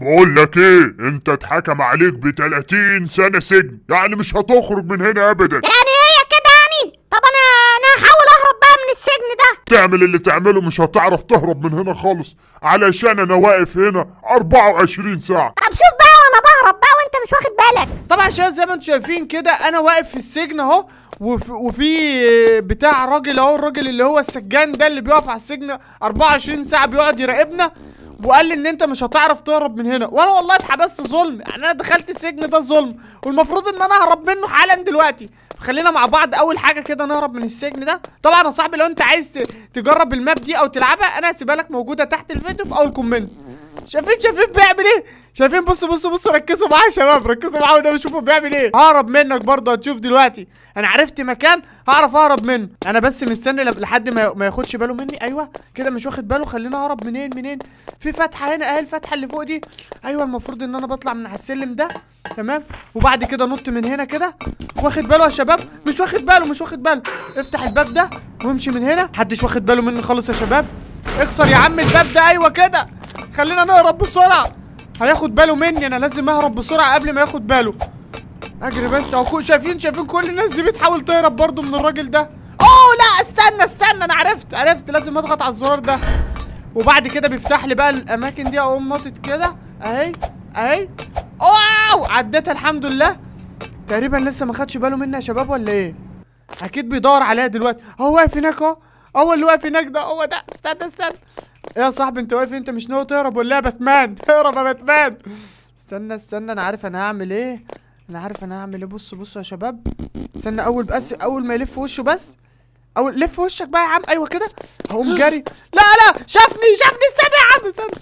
بقول لك ايه انت اتحكم عليك ب 30 سنه سجن يعني مش هتخرج من هنا ابدا يعني هي كده يعني طب انا انا هحاول اهرب بقى من السجن ده تعمل اللي تعمله مش هتعرف تهرب من هنا خالص علشان انا واقف هنا 24 ساعه طب شوف بقى وانا بهرب بقى وانت مش واخد بالك طبعا عشان زي ما انتم شايفين كده انا واقف في السجن اهو وفي, وفي بتاع راجل اهو الراجل اللي هو السجان ده اللي بيقف على السجن 24 ساعه بيقعد يراقبنا وقال لي ان انت مش هتعرف تهرب من هنا وانا والله اتحبست ظلم يعني انا دخلت السجن ده ظلم والمفروض ان انا اهرب منه حالا دلوقتي خلينا مع بعض اول حاجه كده نهرب من السجن ده طبعا يا صاحبي لو انت عايز ت- تجرب الماب دي او تلعبها انا هسيبها لك موجوده تحت الفيديو في اول كومنت شايفين شايفين بيعمل ايه شايفين بصوا بصوا بصوا ركزوا معايا يا شباب ركزوا معايا وانا بشوفه بيعمل ايه ههرب منك برضه هتشوف دلوقتي انا عرفت مكان هعرف اهرب منه انا بس مستني لب- لحد ما ما ياخدش باله مني ايوه كده مش واخد باله خليني اهرب منين منين في فتحه هنا اهي الفتحه اللي فوق دي ايوه المفروض ان انا بطلع من على السلم ده تمام وبعد كده نط من هنا كده واخد باله يا شباب مش واخد باله مش واخد باله افتح الباب ده وامشي من هنا محدش واخد باله مني خالص يا شباب اكسر يا عم الباب ده ايوه كده خلينا نهرب بسرعه هياخد باله مني انا لازم اهرب بسرعه قبل ما ياخد باله اجري بس اهو كو- شايفين شايفين كل الناس دي بتحاول تهرب برضو من الراجل ده اوه لا استنى استنى انا عرفت عرفت لازم اضغط على الزرار ده وبعد كده بيفتح لي بقى الاماكن دي اقوم ناطط كده اهي اهي واو عديتها الحمد لله تقريبا لسه ما خدش باله مني يا شباب ولا ايه اكيد بيدور عليها دلوقتي هو واقف هناك اهو هو اللي واقف هناك ده هو ده استنى استنى ايه يا صاحبي انت واقف انت مش ناوي تهرب ولا ايه يا باتمان اهرب يا باتمان استنى استنى انا عارف انا هعمل ايه انا عارف انا هعمل ايه بصوا بصوا يا شباب استنى اول بس اول ما يلف وشه بس اول لف وشك بقى يا عم ايوه كده هقوم جري لا لا شافني شافني استنى يا عم استنى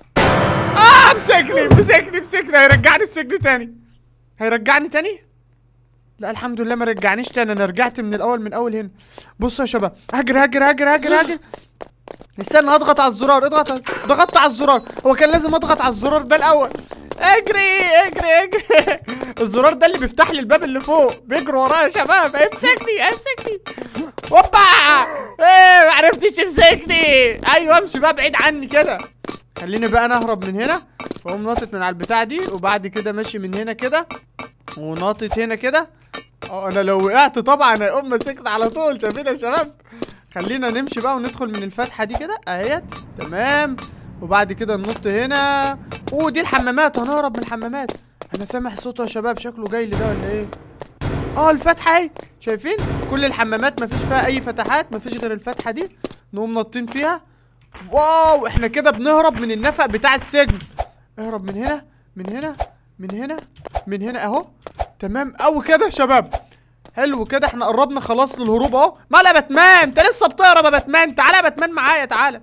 اه مسكني مسكني مسكني هيرجعني السجن تاني هيرجعني تاني لا الحمد لله ما رجعنيش تاني انا رجعت من الاول من اول هنا بصوا يا شباب هجري هجري هجري هجري هجري استنى اضغط على الزرار اضغط على- ضغطت على الزرار هو كان لازم اضغط على الزرار ده الاول اجري اجري اجري الزرار ده اللي بيفتح لي الباب اللي فوق بيجري ورايا يا شباب هيمسكني هيمسكني هوبا ايه معرفتش يمسكني ايوه امشي بقى بعيد عني كده خليني بقى نهرب من هنا واقوم ناطط من على البتاع دي وبعد كده ماشي من هنا كده وناطط هنا كده اه انا لو وقعت طبعا هيقوم ماسكني على طول شايفين يا شباب خلينا نمشي بقى وندخل من الفتحه دي كده اهيت تمام وبعد كده ننط هنا اوه دي الحمامات هنهرب من الحمامات انا سامع صوته يا شباب شكله جاي لي ده ولا ايه اه الفتحه اهي شايفين كل الحمامات مفيش فيها اي فتحات مفيش غير الفتحه دي نقوم نطين فيها واو احنا كده بنهرب من النفق بتاع السجن اهرب من هنا من هنا من هنا من هنا اهو تمام قوي كده يا شباب حلو كده احنا قربنا خلاص للهروب اهو مال يا باتمان انت لسه بتهرب يا باتمان تعالى يا باتمان معايا تعالى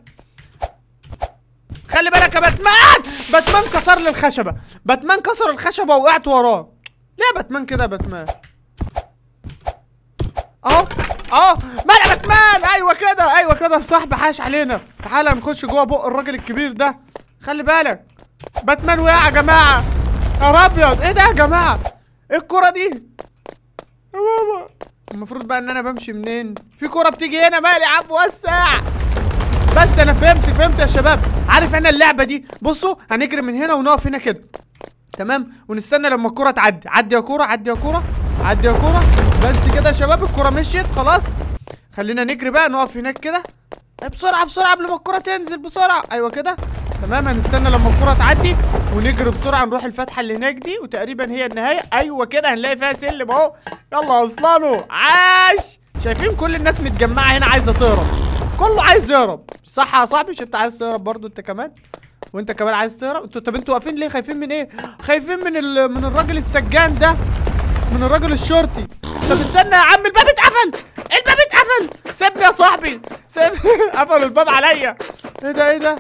خلي بالك يا باتمان باتمان كسر لي الخشبه باتمان كسر الخشبه وقعت وراه ليه يا باتمان كده يا باتمان اهو اهو مال يا باتمان ايوه كده ايوه كده يا صاحبي حاش علينا تعالى نخش جوه بق الراجل الكبير ده خلي بالك باتمان وقع يا جماعه يا ابيض ايه ده يا جماعه ايه الكره دي يا بابا المفروض بقى ان انا بمشي منين في كره بتيجي هنا مالي يا عم وسع بس انا فهمت فهمت يا شباب عارف انا اللعبه دي بصوا هنجري من هنا ونقف هنا كده تمام ونستنى لما الكره تعدي عدي يا كوره عدي يا كوره عدي يا كوره بس كده يا شباب الكره مشيت خلاص خلينا نجري بقى نقف هناك كده بسرعه بسرعه قبل ما الكره تنزل بسرعه ايوه كده تمام هنستنى لما الكره تعدي ونجري بسرعه نروح الفتحه اللي هناك دي وتقريبا هي النهايه ايوه كده هنلاقي فيها سلم اهو يلا يا اصلانو عاش شايفين كل الناس متجمعه هنا عايزه تهرب كله عايز يهرب صح يا صاحبي مش انت عايز تهرب برضو انت كمان وانت كمان عايز تهرب انتوا طب انتوا واقفين ليه خايفين من ايه خايفين من ال... من الراجل السجان ده من الراجل الشرطي طب استنى يا عم الباب اتقفل الباب اتقفل سيبني يا صاحبي سيب قفلوا الباب عليا ايه ده ايه ده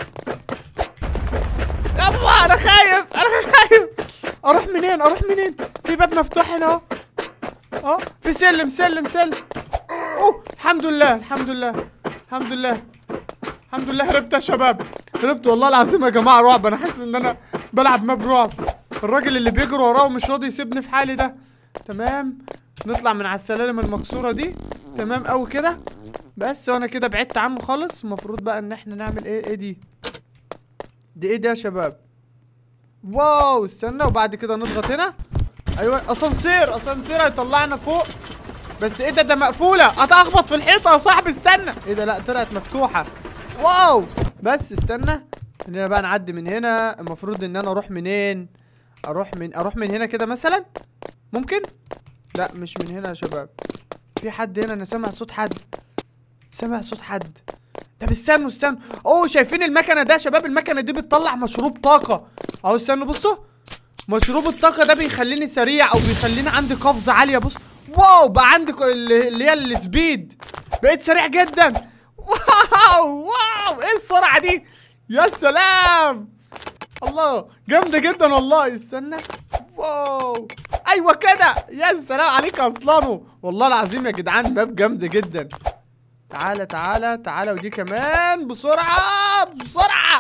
يابا انا خايف انا خايف اروح منين اروح منين في باب مفتوح هنا اهو اه في سلم سلم سلم اوه الحمد لله الحمد لله الحمد لله الحمد لله هربت يا شباب هربت والله العظيم يا جماعه رعب انا حاسس ان انا بلعب ماب رعب الراجل اللي بيجري وراه ومش راضي يسيبني في حالي ده تمام نطلع من على السلالم المكسوره دي تمام قوي كده بس وانا كده بعدت عنه خالص المفروض بقى ان احنا نعمل ايه ايه دي دي ايه ده يا شباب واو استنى وبعد كده نضغط هنا ايوه اسانسير اسانسير هيطلعنا فوق بس ايه ده ده مقفوله هتخبط في الحيطه يا صاحبي استنى ايه ده لا طلعت مفتوحه واو بس استنى خلينا بقى نعدي من هنا المفروض ان انا اروح منين اروح من اروح من هنا كده مثلا ممكن لا مش من هنا يا شباب في حد هنا انا سامع صوت حد سامع صوت حد طب استنوا استنوا اوه شايفين المكنه ده يا شباب المكنه دي بتطلع مشروب طاقه اهو استنوا بصوا مشروب الطاقه ده بيخليني سريع او بيخليني عندي قفزه عاليه بص واو بقى عندي ك- اللي اللي هي السبيد بقيت سريع جدا واو واو ايه السرعه دي يا سلام الله جامده جدا والله استنى واو ايوه كده يا سلام عليك يا اصلانو والله العظيم يا جدعان ماب جامده جدا تعالى تعالى تعالى ودي كمان بسرعة بسرعة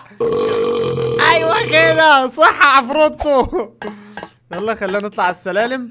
أيوة كده صح يا عفروتو يلا خلينا نطلع على السلالم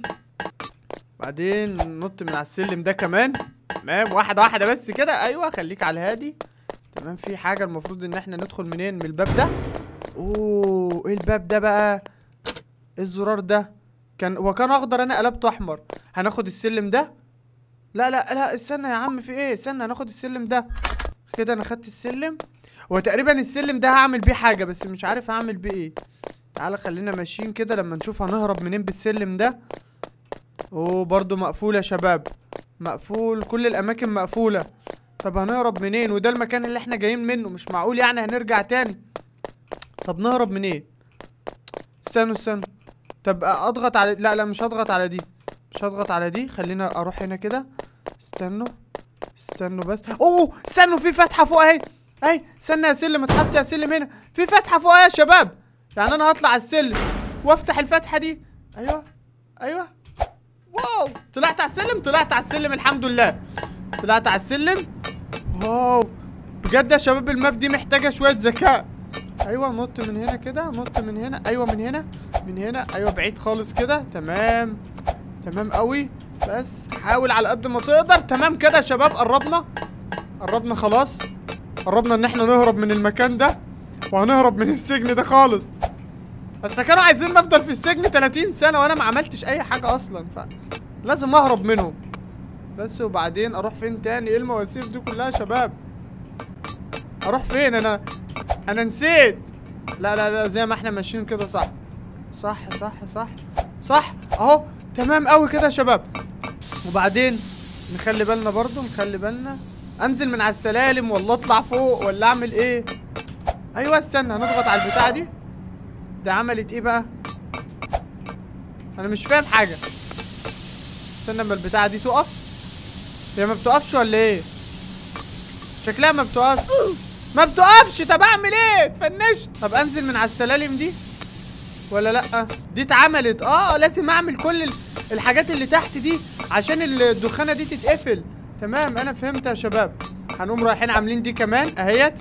بعدين ننط من على السلم ده كمان تمام واحدة واحدة بس كده أيوة خليك على الهادي تمام في حاجة المفروض إن احنا ندخل منين من الباب ده أوه إيه الباب ده بقى إيه الزرار ده كان هو كان أخضر أنا قلبته أحمر هناخد السلم ده لا لا لا استنى يا عم في ايه استنى هناخد السلم ده كده انا خدت السلم هو تقريبا السلم ده هعمل بيه حاجة بس مش عارف هعمل بيه ايه تعالى خلينا ماشيين كده لما نشوف هنهرب منين بالسلم ده اوه برضو مقفول يا شباب مقفول كل الاماكن مقفولة طب هنهرب منين وده المكان اللي احنا جايين منه مش معقول يعني هنرجع تاني طب نهرب منين استنوا استنوا طب اضغط على لا لا مش هضغط على دي مش هضغط على دي خلينا اروح هنا كده استنوا استنوا بس اوه استنوا في فتحه فوق اهي اهي استنى يا سلم اتحط يا سلم هنا في فتحه فوق اهي يا شباب يعني انا هطلع على السلم وافتح الفتحه دي ايوه ايوه واو طلعت على السلم طلعت على السلم الحمد لله طلعت على السلم واو بجد يا شباب الماب دي محتاجه شويه ذكاء ايوه نط من هنا كده نط من هنا ايوه من هنا من هنا ايوه بعيد خالص كده تمام تمام قوي بس حاول على قد ما تقدر تمام كده يا شباب قربنا قربنا خلاص قربنا ان احنا نهرب من المكان ده وهنهرب من السجن ده خالص بس كانوا عايزين نفضل في السجن 30 سنة وانا ما عملتش اي حاجة اصلا ف لازم اهرب منهم بس وبعدين اروح فين تاني ايه المواسير دي كلها يا شباب اروح فين انا انا نسيت لا لا لا زي ما احنا ماشيين كده صح صح صح صح صح اهو تمام قوي كده يا شباب وبعدين نخلي بالنا برضو نخلي بالنا انزل من على السلالم ولا اطلع فوق ولا اعمل ايه ايوه استنى هنضغط على البتاعه دي ده عملت ايه بقى انا مش فاهم حاجه استنى اما البتاعه دي تقف هي ما بتقفش ولا ايه شكلها ما بتقفش ما بتقفش طب اعمل ايه اتفنشت طب انزل من على السلالم دي ولا لا دي اتعملت اه لازم اعمل كل ال- الحاجات اللي تحت دي عشان الدخانه دي تتقفل تمام انا فهمت يا شباب هنقوم رايحين عاملين دي كمان اهيت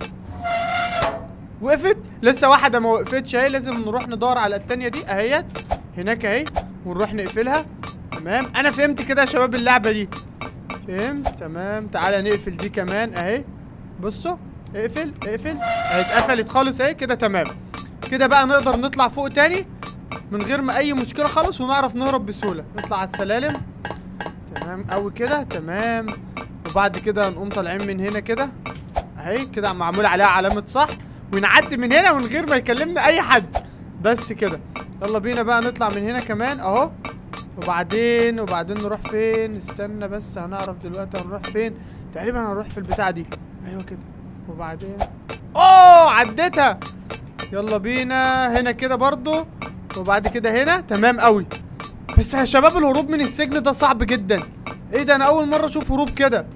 وقفت لسه واحده ما وقفتش اهي لازم نروح ندور على التانية دي اهيت هناك اهي ونروح نقفلها تمام انا فهمت كده يا شباب اللعبه دي فهمت تمام تعالى نقفل دي كمان اهي بصوا اقفل اقفل اهي اتقفلت خالص اهي كده تمام كده بقى نقدر نطلع فوق تاني من غير ما اي مشكله خالص ونعرف نهرب بسهوله نطلع على السلالم تمام قوي كده تمام وبعد كده نقوم طالعين من هنا كده اهي كده معمول عليها علامه صح ونعدي من هنا من غير ما يكلمنا اي حد بس كده يلا بينا بقى نطلع من هنا كمان اهو وبعدين وبعدين نروح فين استنى بس هنعرف دلوقتي هنروح فين تقريبا هنروح في البتاعه دي ايوه كده وبعدين اوه عديتها يلا بينا هنا كده برضو وبعد كده هنا تمام قوي بس يا شباب الهروب من السجن ده صعب جدا ايه ده انا اول مره اشوف هروب كده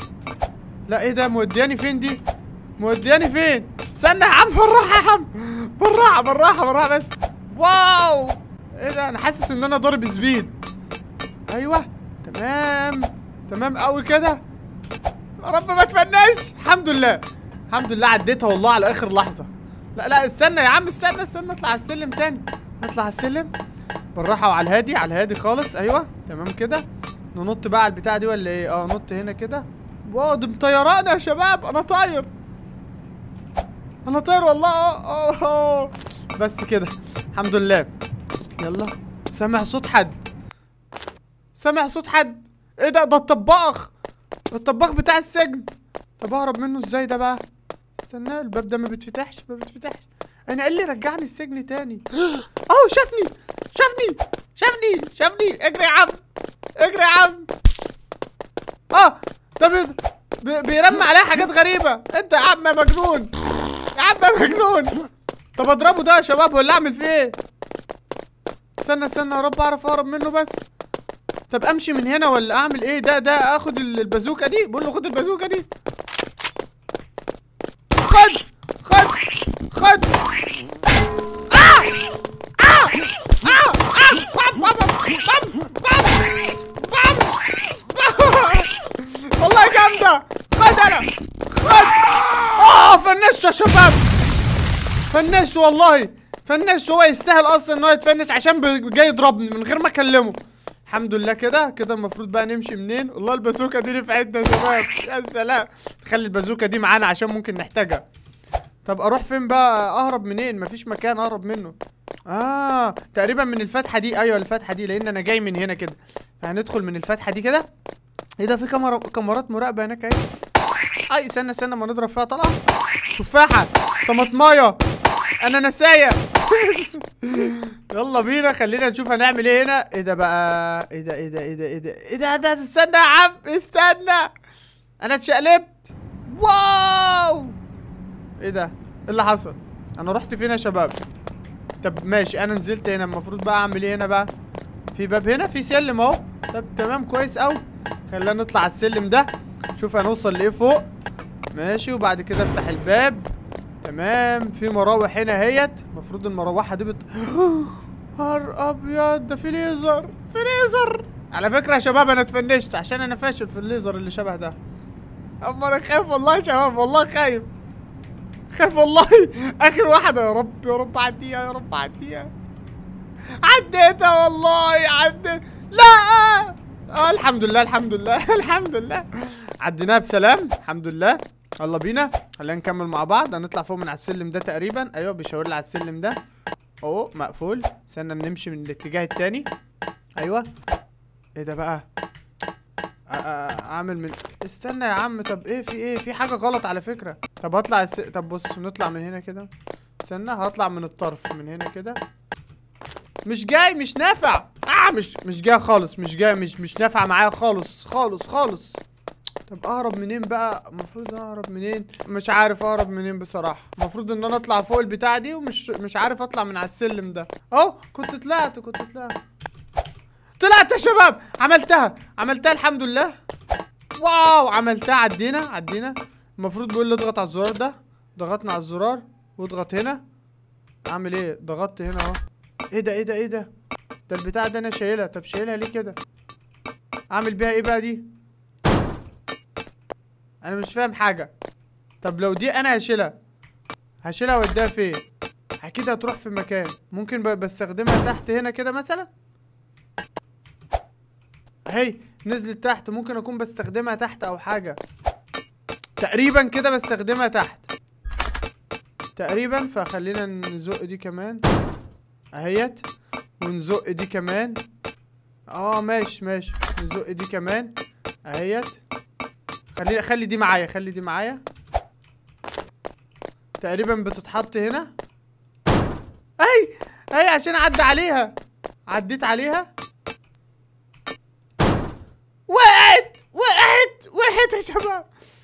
لا ايه ده مودياني فين دي مودياني فين استنى يا عم بالراحه يا عم بالراحه بالراحه بالراحه بس واو ايه ده انا حاسس ان انا ضارب سبيد ايوه تمام تمام قوي كده يا رب ما تفناش الحمد لله الحمد لله عديتها والله على اخر لحظه لا لا استنى يا عم استنى استنى نطلع على السلم تاني نطلع على السلم بالراحه وعلى الهادي على الهادي خالص ايوه تمام كده ننط بقى على البتاعه دي ولا ايه اه نط هنا كده واو دي مطيرانا يا شباب انا طاير انا طاير والله اه اه بس كده الحمد لله يلا سامع صوت حد سامع صوت حد ايه ده ده الطباخ الطباخ بتاع السجن طب اهرب منه ازاي ده بقى استنى الباب ده ما بيتفتحش ما بيتفتحش انا ايه اللي رجعني السجن تاني اهو شافني شافني شافني شافني اجري يا عم اجري يا عم اه ده بي... بي... بيرمي عليا حاجات غريبة انت يا عم مجنون يا عم مجنون طب اضربه ده يا شباب ولا اعمل فيه ايه استنى استنى يا رب اعرف اهرب منه بس طب امشي من هنا ولا اعمل ايه ده ده اخد ال- البازوكه دي بقول له خد البازوكه دي خد خد خد آه! آه! آه! آه! بام! بام! بام! بام! بام! بام! والله جامدة خد انا خد اه فنشت يا شباب فنشت والله فنشت هو يستاهل اصلا ان هو يتفنش عشان بي- جاي يضربني من غير ما اكلمه الحمد لله كده كده المفروض بقى نمشي منين والله البازوكه دي نفعتنا يا شباب يا سلام خلي البازوكه دي معانا عشان ممكن نحتاجها طب اروح فين بقى اهرب منين مفيش مكان اهرب منه اه تقريبا من الفتحه دي ايوه الفتحه دي لان انا جاي من هنا كده فهندخل من الفتحه دي كده ايه ده في كاميرا كاميرات مراقبه هناك اهي اي استنى استنى ما نضرب فيها طلعه تفاحه طماطمايه انا نسايه يلا بينا خلينا نشوف هنعمل ايه هنا ايه ده بقى ايه ده ايه ده ايه ده ايه ده ايه ده ده استنى يا عم استنى انا اتشقلبت واو ايه ده ايه اللي حصل انا رحت فين يا شباب طب ماشي انا نزلت هنا المفروض بقى اعمل ايه هنا بقى في باب هنا في سلم اهو طب تمام كويس قوي خلينا نطلع على السلم ده شوف هنوصل لايه فوق ماشي وبعد كده افتح الباب تمام في مراوح هنا اهيت المفروض المروحه دي بت نهار ابيض ده في ليزر في ليزر على فكره يا شباب انا اتفنشت عشان انا فاشل في الليزر اللي شبه ده اما انا خايف والله يا شباب والله خايف خايف والله اخر واحده يا رب يا رب عديها يا رب عديها عديتها والله عديت لا اه الحمد لله الحمد لله الحمد لله عديناها بسلام الحمد لله يلا بينا خلينا نكمل مع بعض هنطلع فوق من على السلم ده تقريبا ايوه بيشاور لي على السلم ده اهو مقفول استنى نمشي من الاتجاه التاني ايوه ايه ده بقى أ- أ- اعمل من استنى يا عم طب ايه في ايه في حاجه غلط على فكره طب هطلع الس... طب بص نطلع من هنا كده استنى هطلع من الطرف من هنا كده مش جاي مش نافع اه مش مش جاي خالص مش جاي مش مش نافع معايا خالص خالص خالص طب اهرب منين بقى المفروض اهرب منين مش عارف اهرب منين بصراحه المفروض ان انا اطلع فوق البتاع دي ومش مش عارف اطلع من على السلم ده اهو كنت طلعت كنت طلعت طلعت يا شباب عملتها عملتها الحمد لله واو عملتها عدينا عدينا المفروض بيقول لي اضغط على الزرار ده ضغطنا على الزرار واضغط هنا اعمل ايه ضغطت هنا اهو ايه ده ايه ده ايه ده ده البتاع ده انا شايلها طب شايلها ليه كده اعمل بيها ايه بقى دي انا مش فاهم حاجه طب لو دي انا هشيلها هشيلها واديها فين اكيد هتروح في مكان ممكن ب- بستخدمها تحت هنا كده مثلا اهي نزلت تحت ممكن اكون بستخدمها تحت او حاجه تقريبا كده بستخدمها تحت تقريبا فخلينا نزق دي كمان اهيت ونزق دي كمان اه ماشي ماشي نزق دي كمان اهيت خلي خلي دي معايا خلي دي معايا تقريبا بتتحط هنا اي اي عشان اعدي عليها عديت عليها وقعت وقعت وقعت يا شباب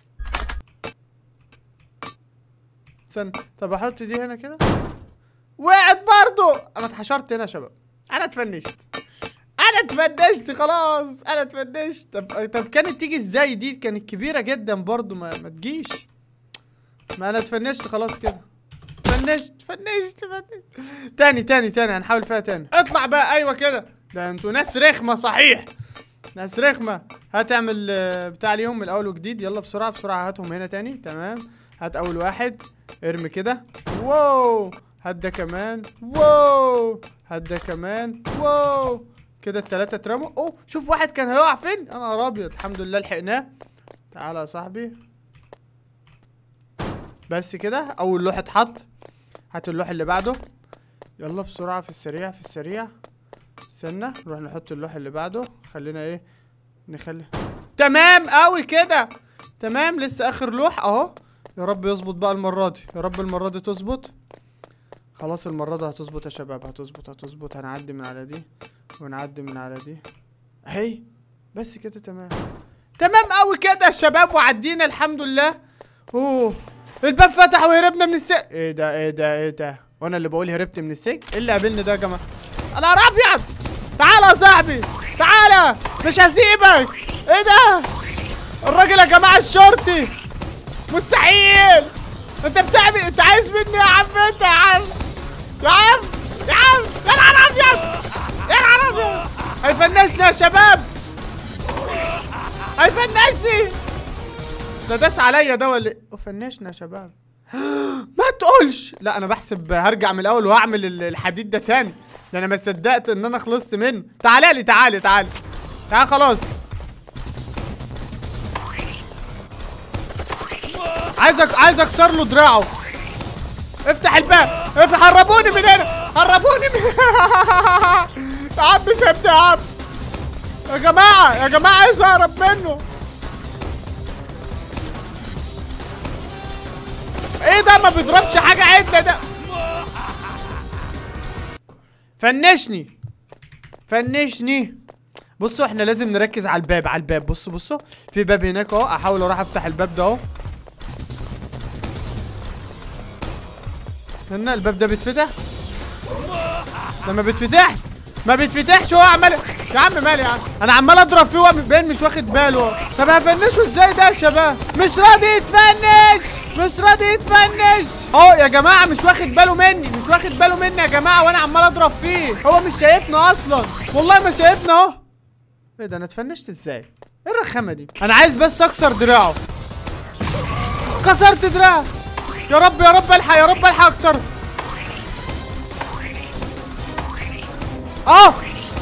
استنى طب احط دي هنا كده وقعت برضو انا اتحشرت هنا يا شباب انا اتفنشت انا اتفنشت خلاص انا اتفنشت طب طب كانت تيجي ازاي دي كانت كبيره جدا برضو ما, ما تجيش ما انا اتفنشت خلاص كده فنشت فنشت فنشت تاني تاني تاني هنحاول فيها تاني اطلع بقى ايوه كده ده انتوا ناس رخمه صحيح ناس رخمه هتعمل آه، بتاع اليوم من الاول وجديد يلا بسرعه بسرعه هاتهم هنا تاني تمام هات اول واحد ارمي كده واو هات ده كمان واو هات ده كمان واو كده التلاتة اترموا اوه شوف واحد كان هيقع فين انا نهار ابيض الحمد لله لحقناه تعالى يا صاحبي بس كده اول لوح اتحط هات اللوح اللي بعده يلا بسرعة في السريع في السريع استنى نروح نحط اللوح اللي بعده خلينا ايه نخلي تمام قوي كده تمام لسه اخر لوح اهو يا رب يظبط بقى المرة دي يا رب المرة دي تظبط خلاص المرة دي هتظبط يا شباب هتظبط هتظبط هنعدي من على دي ونعدي من على دي اهي بس كده تمام تمام قوي كده يا شباب وعدينا الحمد لله اوه الباب فتح وهربنا من السجن ايه ده ايه ده ايه ده وانا اللي بقول هربت من السجن ايه اللي قابلني ده يا جماعه انا ابيض تعالى يا صاحبي تعالى مش هسيبك ايه ده الراجل يا جماعه الشرطي مستحيل انت بتعمل انت عايز مني يا عم انت يا عم يا عم يا عم يا نهار ابيض يا نهار ابيض هيفنشنا يا شباب هيفنشني ده داس عليا ده ولا ايه؟ فنشنا يا شباب ما تقولش لا انا بحسب هرجع من الاول واعمل ال- الحديد ده تاني ده انا ما صدقت ان انا خلصت منه تعالى لي تعالى تعالى تعالى خلاص عايزك عايز اكسر له دراعه افتح الباب افتح هربوني من هنا هربوني من يا عم سيبني يا عم يا جماعه يا جماعه عايز اهرب منه ايه ده ما بيضربش حاجه عدله ده فنشني فنشني بصوا احنا لازم نركز على الباب على الباب بصوا بصوا في باب هناك اهو احاول اروح افتح الباب ده اهو هنا الباب ده بيتفتح ده ما بيتفتحش ما بيتفتحش هو عمال يا عم مالي يا عم انا عمال اضرب فيه وهو باين مش واخد باله طب هفنشه ازاي ده يا شباب مش راضي يتفنش مش راضي يتفنش اهو يا جماعه مش واخد باله مني مش واخد باله مني يا جماعه وانا عمال اضرب فيه هو مش شايفنا اصلا والله ما شايفنا اهو ايه ده انا اتفنشت ازاي ايه الرخامه دي انا عايز بس اكسر دراعه كسرت دراعه يا رب يا رب الحق يا رب الحق اكسره اه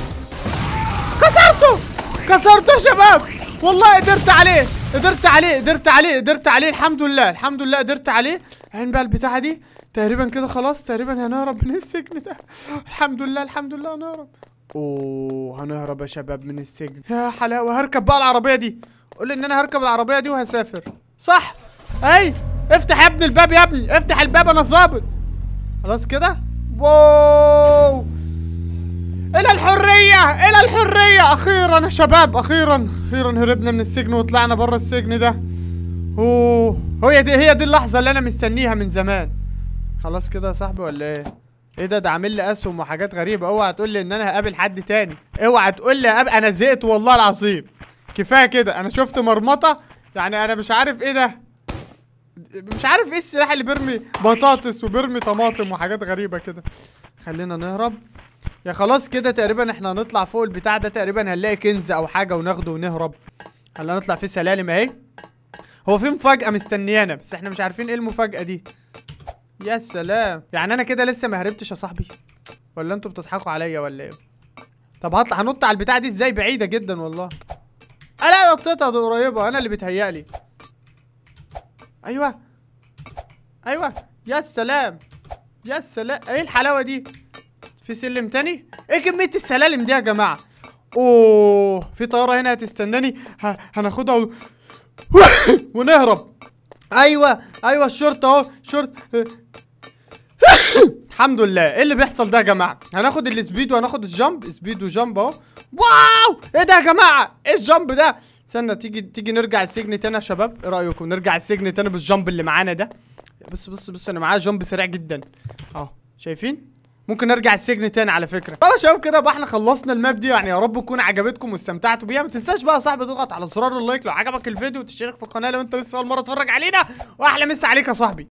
كسرته كسرته يا شباب والله قدرت عليه قدرت عليه قدرت عليه قدرت عليه الحمد لله الحمد لله قدرت عليه عين بقى البتاعه دي تقريبا كده خلاص تقريبا هنهرب من السجن ده الحمد لله الحمد لله هنهرب اوه هنهرب يا شباب من السجن يا حلاوه هركب بقى العربيه دي قول لي ان انا هركب العربيه دي وهسافر صح اي افتح يا ابني الباب يا ابني افتح الباب انا ظابط خلاص كده واو الى الحريه الى الحريه اخيرا يا شباب اخيرا اخيرا هربنا من السجن وطلعنا بره السجن ده اوه هي دي هي دي اللحظه اللي انا مستنيها من زمان خلاص كده يا صاحبي ولا ايه ايه ده ده عامل لي اسهم وحاجات غريبه اوعى تقول لي ان انا هقابل حد تاني اوعى تقول لي هقابل انا زهقت والله العظيم كفايه كده انا شفت مرمطه يعني انا مش عارف ايه ده مش عارف ايه السلاح اللي بيرمي بطاطس وبيرمي طماطم وحاجات غريبه كده خلينا نهرب يا خلاص كده تقريبا احنا هنطلع فوق البتاع ده تقريبا هنلاقي كنز او حاجه وناخده ونهرب هلا نطلع في سلالم اهي هو في مفاجاه مستنيانا بس احنا مش عارفين ايه المفاجاه دي يا سلام يعني انا كده لسه ما هربتش يا صاحبي ولا انتوا بتضحكوا عليا ولا ايه طب هطلع هنط على البتاع دي ازاي بعيده جدا والله انا نطيتها دي قريبه انا اللي بيتهيألي ايوه ايوه يا سلام يا سلام ايه الحلاوه دي في سلم تاني ايه كميه السلالم دي يا جماعه اوه في طياره هنا هتستناني ه- هناخدها و... ونهرب ايوه ايوه الشرطه اهو شرطه الحمد لله ايه اللي بيحصل ده يا جماعه هناخد السبيد وهناخد الجامب سبيد وجامب اهو واو ايه ده يا جماعه ايه الجامب ده استنى تيجي تيجي نرجع السجن تاني يا شباب ايه رايكم نرجع السجن تاني بالجامب اللي معانا ده بص بص بص انا معايا جامب سريع جدا اهو شايفين ممكن نرجع السجن تاني على فكره طب يا شباب كده بقى احنا خلصنا الماب دي يعني يا رب تكون عجبتكم واستمتعتوا بيها ما تنساش بقى يا صاحبي تضغط على زرار اللايك لو عجبك الفيديو وتشترك في القناه لو انت لسه اول مره تتفرج علينا واحلى مسا عليك يا صاحبي